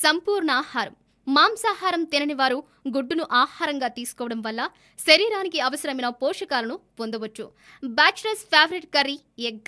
సంపూర్ణ ఆహారం మాంసాహారం తినని వారు గుడ్డును ఆహారంగా తీసుకోవడం వల్ల శరీరానికి అవసరమైన పోషకాలను పొందవచ్చు bachelors favourite curry egg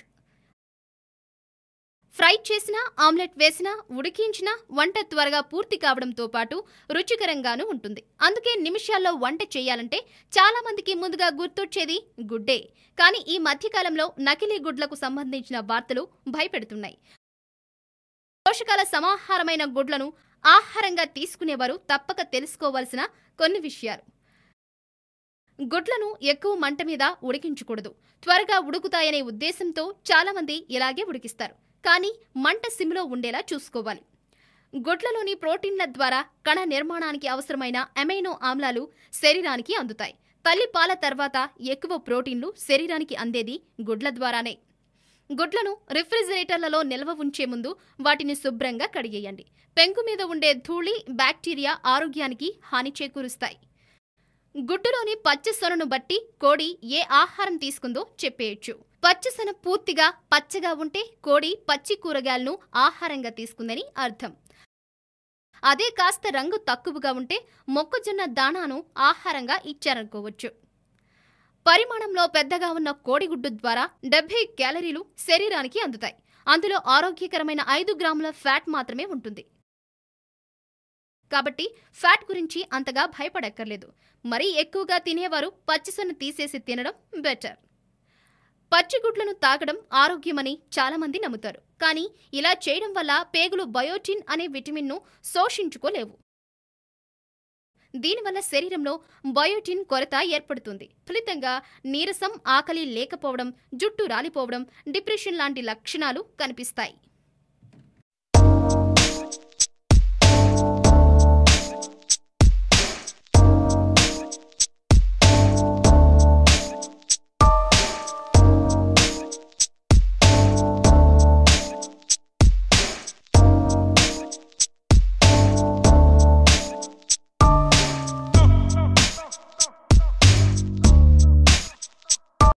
fry చేసిన ఆమ్లెట్ వేసిన ఉడికించిన వంట త్వరగా పూర్తి కావడంతో పాటు రుచికరంగానూ ఉంటుంది అందుకే నిమిషాల్లో వంట చేయాలంటే చాలా మందికి ముందుగా గుర్తొచ్చేది గుడ్డే కానీ ఈ మధ్యకాలంలో నకిలీ గుడ్లకు సంబంధించిన వార్తలు భయపెడుతున్నాయి పోషకాల సమాహారమైన గుడ్లను ఆహారంగా తీసుకునేవారు తప్పక తెలుసుకోవాల్సిన కొన్ని విషయాలు గుడ్లను ఎక్కువ మంట మీద ఉడికించకూడదు త్వరగా ఉడుకుతాయనే ఉద్దేశంతో చాలామంది ఇలాగే ఉడికిస్తారు కానీ మంట సిమ్లో ఉండేలా చూసుకోవాలి గుడ్లలోని ప్రోటీన్ల ద్వారా కణ నిర్మాణానికి అవసరమైన అమైనో ఆమ్లాలు శరీరానికి అందుతాయి తల్లి పాల తర్వాత ఎక్కువ ప్రోటీన్లు శరీరానికి అందేది గుడ్ల ద్వారానే గుడ్లను రిఫ్రిజిరేటర్లలో నిల్వ ఉంచే ముందు వాటిని శుభ్రంగా కడిగేయండి పెంకు మీద ఉండే ధూళి బ్యాక్టీరియా ఆరోగ్యానికి హాని చేకూరుస్తాయి గుడ్డులోని పచ్చసొనను బట్టి కోడి ఏ ఆహారం తీసుకుందో చెప్పేయచ్చు పచ్చసొన పూర్తిగా పచ్చగా ఉంటే కోడి పచ్చి కూరగాయలను ఆహారంగా తీసుకుందని అర్థం అదే కాస్త రంగు తక్కువగా ఉంటే మొక్కజొన్న దాణాను ఆహారంగా ఇచ్చారనుకోవచ్చు పరిమాణంలో పెద్దగా ఉన్న కోడిగుడ్డు ద్వారా డెబ్బై క్యాలరీలు శరీరానికి అందుతాయి అందులో ఆరోగ్యకరమైన ఐదు గ్రాముల ఫ్యాట్ మాత్రమే ఉంటుంది కాబట్టి ఫ్యాట్ గురించి అంతగా భయపడక్కర్లేదు మరీ ఎక్కువగా తినేవారు పచ్చిసొన్న తీసేసి తినడం బెటర్ పచ్చిగుడ్లను తాగడం ఆరోగ్యమని చాలామంది నమ్ముతారు కానీ ఇలా చేయడం వల్ల పేగులు బయోటిన్ అనే విటమిన్ను శోషించుకోలేవు దీనివల్ల శరీరంలో బయోటిన్ కొరత ఏర్పడుతుంది ఫలితంగా నీరసం ఆకలి లేకపోవడం జుట్టు రాలిపోవడం డిప్రెషన్ లాంటి లక్షణాలు కనిపిస్తాయి